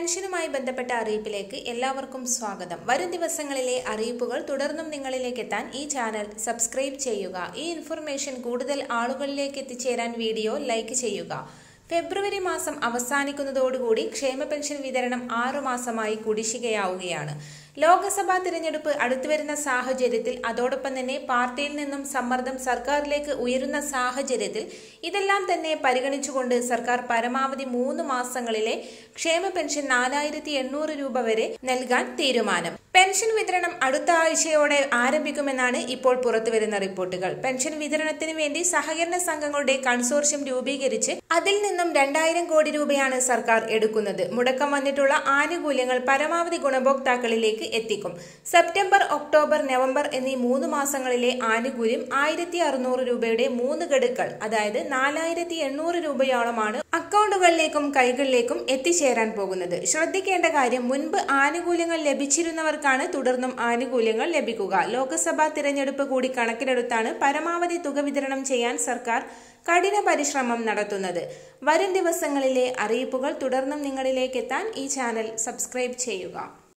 പെൻഷനുമായി ബന്ധപ്പെട്ട അറിയിപ്പിലേക്ക് എല്ലാവർക്കും സ്വാഗതം വരും ദിവസങ്ങളിലെ അറിയിപ്പുകൾ തുടർന്നും നിങ്ങളിലേക്ക് എത്താൻ ഈ ചാനൽ സബ്സ്ക്രൈബ് ചെയ്യുക ഈ ഇൻഫർമേഷൻ കൂടുതൽ ആളുകളിലേക്ക് എത്തിച്ചേരാൻ വീഡിയോ ലൈക്ക് ചെയ്യുക ഫെബ്രുവരി മാസം അവസാനിക്കുന്നതോടുകൂടി ക്ഷേമ പെൻഷൻ വിതരണം ആറു മാസമായി കുടിശ്ശികയാവുകയാണ് ലോക്സഭാ തിരഞ്ഞെടുപ്പ് അടുത്തുവരുന്ന സാഹചര്യത്തിൽ അതോടൊപ്പം തന്നെ പാർട്ടിയിൽ നിന്നും സമ്മർദ്ദം സർക്കാരിലേക്ക് ഉയരുന്ന സാഹചര്യത്തിൽ ഇതെല്ലാം തന്നെ പരിഗണിച്ചുകൊണ്ട് സർക്കാർ പരമാവധി മൂന്ന് മാസങ്ങളിലെ ക്ഷേമ പെൻഷൻ നാലായിരത്തി എണ്ണൂറ് രൂപ വരെ നൽകാൻ തീരുമാനം പെൻഷൻ വിതരണം അടുത്ത ആഴ്ചയോടെ ആരംഭിക്കുമെന്നാണ് ഇപ്പോൾ പുറത്തുവരുന്ന റിപ്പോർട്ടുകൾ പെൻഷൻ വിതരണത്തിന് വേണ്ടി സഹകരണ സംഘങ്ങളുടെ കൺസോർഷ്യം രൂപീകരിച്ച് അതിൽ നിന്നും രണ്ടായിരം കോടി രൂപയാണ് സർക്കാർ എടുക്കുന്നത് മുടക്കം വന്നിട്ടുള്ള ആനുകൂല്യങ്ങൾ പരമാവധി ഗുണഭോക്താക്കളിലേക്ക് എത്തിക്കും സെപ്റ്റംബർ ഒക്ടോബർ നവംബർ എന്നീ മൂന്ന് മാസങ്ങളിലെ ആനുകൂല്യം ആയിരത്തി അറുന്നൂറ് രൂപയുടെ മൂന്ന് ഗഡുക്കൾ അതായത് നാലായിരത്തി എണ്ണൂറ് രൂപയോളമാണ് അക്കൗണ്ടുകളിലേക്കും കൈകളിലേക്കും എത്തിച്ചേരാൻ പോകുന്നത് ശ്രദ്ധിക്കേണ്ട കാര്യം മുൻപ് ആനുകൂല്യങ്ങൾ ലഭിച്ചിരുന്നവർക്കാണ് തുടർന്നും ആനുകൂല്യങ്ങൾ ലഭിക്കുക ലോക്സഭാ തിരഞ്ഞെടുപ്പ് കൂടി കണക്കിലെടുത്താണ് പരമാവധി തുക വിതരണം ചെയ്യാൻ സർക്കാർ കഠിന പരിശ്രമം നടത്തുന്നത് വരും ദിവസങ്ങളിലെ അറിയിപ്പുകൾ തുടർന്നും നിങ്ങളിലേക്ക് എത്താൻ ഈ ചാനൽ സബ്സ്ക്രൈബ് ചെയ്യുക